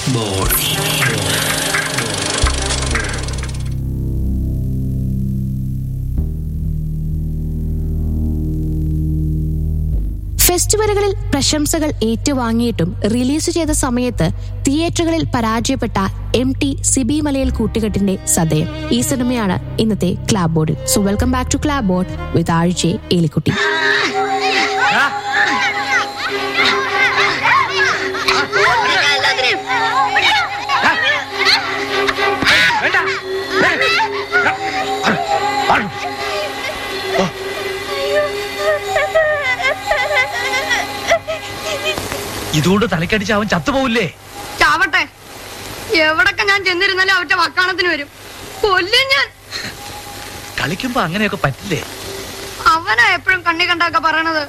Clapboard. ഫെസ്റ്റിവലുകളിൽ പ്രശംസകൾ ഏറ്റുവാങ്ങിയിട്ടും release ചെയ്ത സമയത്ത് തിയേറ്ററുകളിൽ പരാജയപ്പെട്ട എം ടി സിബി മലയിൽ കൂട്ടുകെട്ടിന്റെ സദയം ഈ സിനിമയാണ് ഇന്നത്തെ ക്ലാബ് ബോർഡിൽ so welcome back to clapboard with ആഴ്ചയെ ഏലിക്കുട്ടി ഇതുകൊണ്ട് തലക്കടിച്ച് അവൻ ചത്തുപോവില്ലേ ചാവട്ടെ എവിടൊക്കെ ഞാൻ ചെന്നിരുന്നാലും അവറ്റ വക്കാണത്തിന് വരും കൊല്ലും ഞാൻ കളിക്കുമ്പോ അങ്ങനെയൊക്കെ പറ്റില്ലേ അവനാ എപ്പോഴും കണ്ണി കണ്ടാക്ക പറയണത്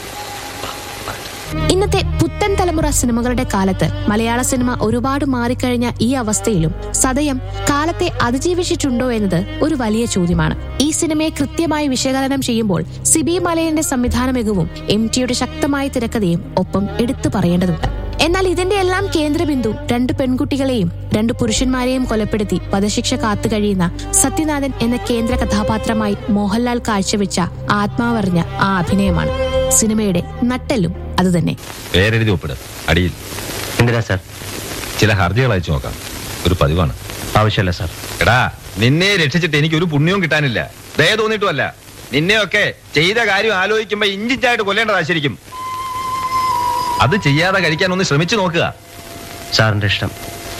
ഇന്നത്തെ പുത്തൻ തലമുറ സിനിമകളുടെ കാലത്ത് മലയാള സിനിമ ഒരുപാട് മാറിക്കഴിഞ്ഞ ഈ അവസ്ഥയിലും സദയം കാലത്തെ അതിജീവിച്ചിട്ടുണ്ടോ എന്നത് ഒരു വലിയ ചോദ്യമാണ് ഈ സിനിമയെ കൃത്യമായി വിശകലനം ചെയ്യുമ്പോൾ സിബി മലയന്റെ സംവിധാന മികവും എം ടിയുടെ ശക്തമായ തിരക്കഥയും ഒപ്പം എടുത്തു പറയേണ്ടതുണ്ട് എന്നാൽ ഇതിന്റെ എല്ലാം കേന്ദ്രബിന്ദു രണ്ട് പെൺകുട്ടികളെയും രണ്ട് പുരുഷന്മാരെയും കൊലപ്പെടുത്തി വധശിക്ഷ കാത്തു കഴിയുന്ന സത്യനാഥൻ എന്ന കേന്ദ്ര കഥാപാത്രമായി മോഹൻലാൽ കാഴ്ചവെച്ച ആത്മാവറിഞ്ഞ ആ അഭിനയമാണ് സിനിമയുടെ നട്ടെല്ലും അതുതന്നെ പേരെഴുതി ഒപ്പിട് അടിയിൽ എന്തിനാ സാർ ചില ഹർജികൾ അയച്ചു നോക്കാം ഒരു പതിവാണ് ആവശ്യമല്ല സാർ എടാ നിന്നെ രക്ഷിച്ചിട്ട് എനിക്ക് ഒരു പുണ്യവും കിട്ടാനില്ല ദയ തോന്നിയിട്ടുമല്ല നിന്നെയൊക്കെ ചെയ്ത കാര്യം ആലോചിക്കുമ്പോ ഇഞ്ചിഞ്ചായിട്ട് കൊല്ലേണ്ടതാ ശരിക്കും അത് ചെയ്യാതെ കഴിക്കാൻ ഒന്ന് ശ്രമിച്ചു നോക്കുക സാറിന്റെ ഇഷ്ടം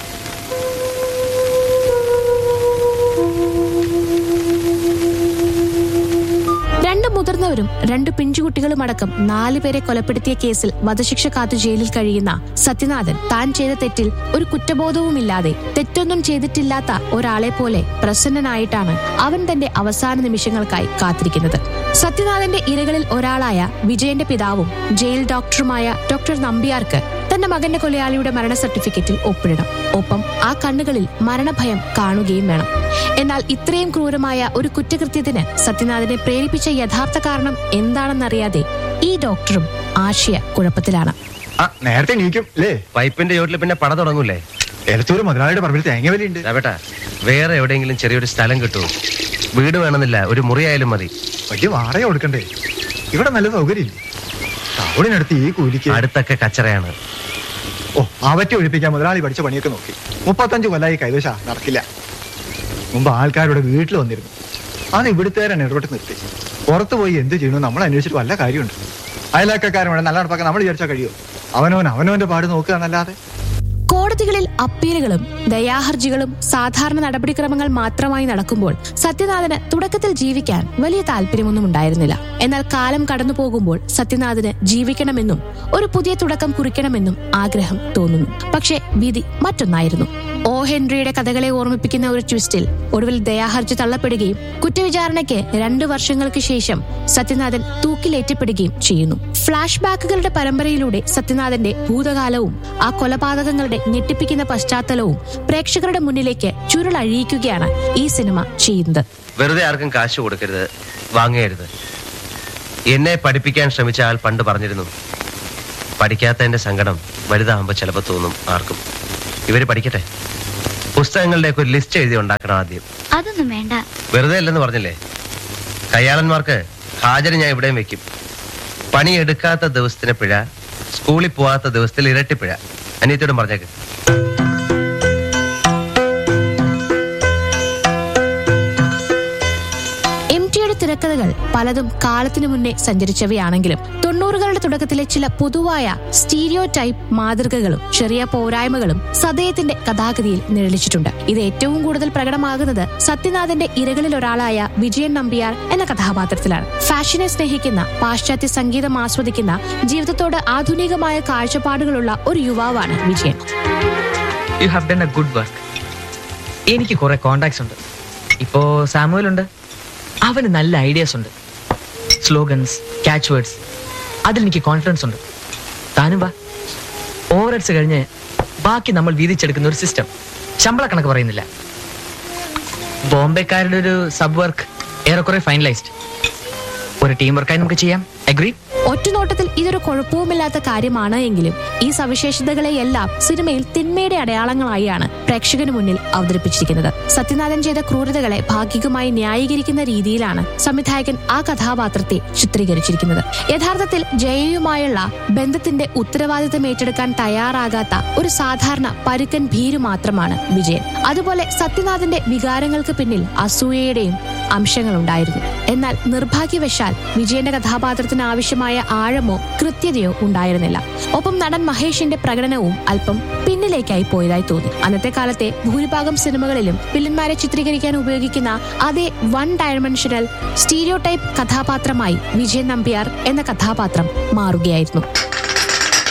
രണ്ട് മുതിർന്നവരും രണ്ട് പിഞ്ചുകുട്ടികളും അടക്കം നാല് പേരെ കൊലപ്പെടുത്തിയ കേസിൽ വധശിക്ഷ കാത്തു ജയിലിൽ കഴിയുന്ന സത്യനാഥൻ താൻ ചെയ്ത തെറ്റിൽ ഒരു കുറ്റബോധവുമില്ലാതെ തെറ്റൊന്നും ചെയ്തിട്ടില്ലാത്ത ഒരാളെ പോലെ പ്രസന്നനായിട്ടാണ് അവൻ തന്റെ അവസാന നിമിഷങ്ങൾക്കായി കാത്തിരിക്കുന്നത് സത്യനാഥന്റെ ഇരകളിൽ ഒരാളായ വിജയന്റെ പിതാവും ജയിൽ ഡോക്ടറുമായ ഡോക്ടർ നമ്പ്യാർക്ക് തന്റെ മകന്റെ കൊലയാളിയുടെ മരണ സർട്ടിഫിക്കറ്റിൽ ഒപ്പിടണം ഒപ്പം ആ കണ്ണുകളിൽ മരണഭയം കാണുകയും വേണം എന്നാൽ ഇത്രയും ക്രൂരമായ ഒരു കുറ്റകൃത്യത്തിന് സത്യനാഥനെ പ്രേരിപ്പിച്ച യഥാർത്ഥ കാരണം എന്താണെന്നറിയാതെ ഈ ഡോക്ടറും ആശയ കുഴപ്പത്തിലാണ് ആ നേരത്തെ നീക്കും അല്ലേ പൈപ്പിന്റെ ചോട്ടിൽ പിന്നെ പട തുടങ്ങൂലേ എലത്തൂർ മുതലാളിയുടെ പറമ്പിൽ തേങ്ങ വലിയുണ്ട് രാവേട്ടാ വേറെ എവിടെയെങ്കിലും ചെറിയൊരു സ്ഥലം കിട്ടുമോ വീട് വേണമെന്നില്ല ഒരു മുറിയായാലും മതി വലിയ വാടക കൊടുക്കണ്ടേ ഇവിടെ നല്ല സൗകര്യമില്ല ടൗണിനടുത്ത് ഈ കൂലിക്ക് അടുത്തൊക്കെ കച്ചറയാണ് ഓ അവറ്റ ഒഴിപ്പിക്കാൻ മുതലാളി പഠിച്ച പണിയൊക്കെ നോക്കി മുപ്പത്തഞ്ച് കൊല്ലായി കൈവശ നടക്കില്ല മുമ്പ് ആൾക്കാരുടെ വീട്ടിൽ വന്നിരുന്നു അത് ഇവിടുത്തെ ഇടപെട്ട് നിർത്തി പുറത്ത് പോയി എന്ത് ചെയ്യണു നമ്മൾ അന്വേഷിച്ചിട്ട് വല്ല കാര്യമുണ്ട് അയലാക്കാരും ഇവിടെ നല്ല നടപ്പാക്കാൻ നമ്മൾ വിചാരിച്ചാൽ കഴിയോ അവനവൻ അവനവന്റെ പാട് നോക്കുക എന്നല്ലാതെ കോടതികളിൽ അപ്പീലുകളും ദയാഹർജികളും സാധാരണ നടപടിക്രമങ്ങൾ മാത്രമായി നടക്കുമ്പോൾ സത്യനാഥന് തുടക്കത്തിൽ ജീവിക്കാൻ വലിയ താല്പര്യമൊന്നും ഉണ്ടായിരുന്നില്ല എന്നാൽ കാലം കടന്നു പോകുമ്പോൾ സത്യനാഥന് ജീവിക്കണമെന്നും ഒരു പുതിയ തുടക്കം കുറിക്കണമെന്നും ആഗ്രഹം തോന്നുന്നു പക്ഷേ വിധി മറ്റൊന്നായിരുന്നു ഓ ഹെൻറിയുടെ കഥകളെ ഓർമ്മിപ്പിക്കുന്ന ഒരു ട്വിസ്റ്റിൽ ഒടുവിൽ ദയാഹർജി തള്ളപ്പെടുകയും കുറ്റവിചാരണയ്ക്ക് രണ്ടു വർഷങ്ങൾക്ക് ശേഷം സത്യനാഥൻ തൂക്കിലേറ്റപ്പെടുകയും ചെയ്യുന്നു ഫ്ലാഷ് ബാക്കുകളുടെ പരമ്പരയിലൂടെ സത്യനാഥന്റെ ഭൂതകാലവും ആ കൊലപാതകങ്ങളുടെ ഞെട്ടിപ്പിക്കുന്ന പശ്ചാത്തലവും പ്രേക്ഷകരുടെ മുന്നിലേക്ക് ചുരുളഴിയിക്കുകയാണ് ഈ സിനിമ ചെയ്യുന്നത് വെറുതെ ആർക്കും കാശ് കൊടുക്കരുത് വാങ്ങരുത് എന്നെ പഠിപ്പിക്കാൻ ശ്രമിച്ച ആൾ പണ്ട് പറഞ്ഞിരുന്നു പഠിക്കാത്തതിന്റെ സങ്കടം വലുതാകുമ്പോൾ ചിലപ്പോൾ തോന്നും ആർക്കും ഇവര് പഠിക്കട്ടെ പുസ്തകങ്ങളുടെയൊക്കെ ഒരു ലിസ്റ്റ് എഴുതി ഉണ്ടാക്കണം ആദ്യം അതൊന്നും വേണ്ട വെറുതെ അല്ലെന്ന് പറഞ്ഞില്ലേ കയ്യാളന്മാർക്ക് ഹാജര് ഞാൻ ഇവിടെയും വെക്കും പണി എടുക്കാത്ത ദിവസത്തിന് പിഴ സ്കൂളിൽ പോവാത്ത ദിവസത്തിൽ ഇരട്ടി പിഴ അനിയത്തോടും പറഞ്ഞേക്ക് എം ടിയുടെ തിരക്കഥകൾ പലതും കാലത്തിനു മുന്നേ സഞ്ചരിച്ചവയാണെങ്കിലും തൊണ്ണൂറുകളുടെ തുടക്കത്തിലെ ചില പൊതുവായ സ്റ്റീരിയോ ടൈപ്പ് മാതൃകകളും ചെറിയ പോരായ്മകളും സദയത്തിന്റെ കഥാഗതിയിൽ നിഴലിച്ചിട്ടുണ്ട് ഇത് ഏറ്റവും കൂടുതൽ പ്രകടമാകുന്നത് സത്യനാഥന്റെ ഇരകളിൽ ഒരാളായ വിജയൻ നമ്പ്യാർ എന്ന കഥാപാത്രത്തിലാണ് ഫാഷനെ സ്നേഹിക്കുന്ന പാശ്ചാത്യ സംഗീതം ആസ്വദിക്കുന്ന ജീവിതത്തോട് ആധുനികമായ കാഴ്ചപ്പാടുകളുള്ള ഒരു യുവാവാണ് Vijayan you have done a good work എനിക്ക് കുറെ കോണ്ടാക്ട്സ് ഉണ്ട് ഇപ്പോ സാമുവൽ ഉണ്ട് അവന് നല്ല ഐഡിയാസ് ഉണ്ട് സ്ലോഗൻസ് ക്യാച്ച് വേർഡ്സ് അതിൽ എനിക്ക് കോൺഫിഡൻസ് ഉണ്ട് താനും വാ ഓവർ ഹെഡ്സ് കഴിഞ്ഞ് ബാക്കി നമ്മൾ വീതിച്ചെടുക്കുന്ന ഒരു സിസ്റ്റം ശമ്പള കണക്ക് പറയുന്നില്ല ബോംബെക്കാരുടെ ഒരു സബ് വർക്ക് ഏറെക്കുറെ ഫൈനലൈസ്ഡ് ഒരു ടീം വർക്കായി നമുക്ക് ചെയ്യാം അഗ്രി ഒറ്റനോട്ടത്തിൽ ഇതൊരു കുഴപ്പവുമില്ലാത്ത കാര്യമാണ് എങ്കിലും ഈ സവിശേഷതകളെയെല്ലാം സിനിമയിൽ തിന്മയുടെ അടയാളങ്ങളായാണ് പ്രേക്ഷകന് മുന്നിൽ അവതരിപ്പിച്ചിരിക്കുന്നത് സത്യനാഥൻ ചെയ്ത ക്രൂരതകളെ ഭാഗികമായി ന്യായീകരിക്കുന്ന രീതിയിലാണ് സംവിധായകൻ ആ കഥാപാത്രത്തെ ചിത്രീകരിച്ചിരിക്കുന്നത് യഥാർത്ഥത്തിൽ ജയയുമായുള്ള ബന്ധത്തിന്റെ ഉത്തരവാദിത്തം ഏറ്റെടുക്കാൻ തയ്യാറാകാത്ത ഒരു സാധാരണ പരുക്കൻ ഭീരു മാത്രമാണ് വിജയൻ അതുപോലെ സത്യനാഥന്റെ വികാരങ്ങൾക്ക് പിന്നിൽ അസൂയയുടെയും അംശങ്ങളുണ്ടായിരുന്നു എന്നാൽ നിർഭാഗ്യവശാൽ വിജയന്റെ കഥാപാത്രത്തിന് ആവശ്യമായ ആഴമോ കൃത്യതയോ ഉണ്ടായിരുന്നില്ല ഒപ്പം നടൻ മഹേഷിന്റെ പ്രകടനവും അല്പം പിന്നിലേക്കായി പോയതായി തോന്നി അന്നത്തെ കാലത്തെ ഭൂരിഭാഗം സിനിമകളിലും വില്ലന്മാരെ ചിത്രീകരിക്കാൻ ഉപയോഗിക്കുന്ന അതേ വൺ ഡയമെൻഷനൽ സ്റ്റീരിയോ ടൈപ്പ് കഥാപാത്രമായി വിജയൻ നമ്പ്യാർ എന്ന കഥാപാത്രം മാറുകയായിരുന്നു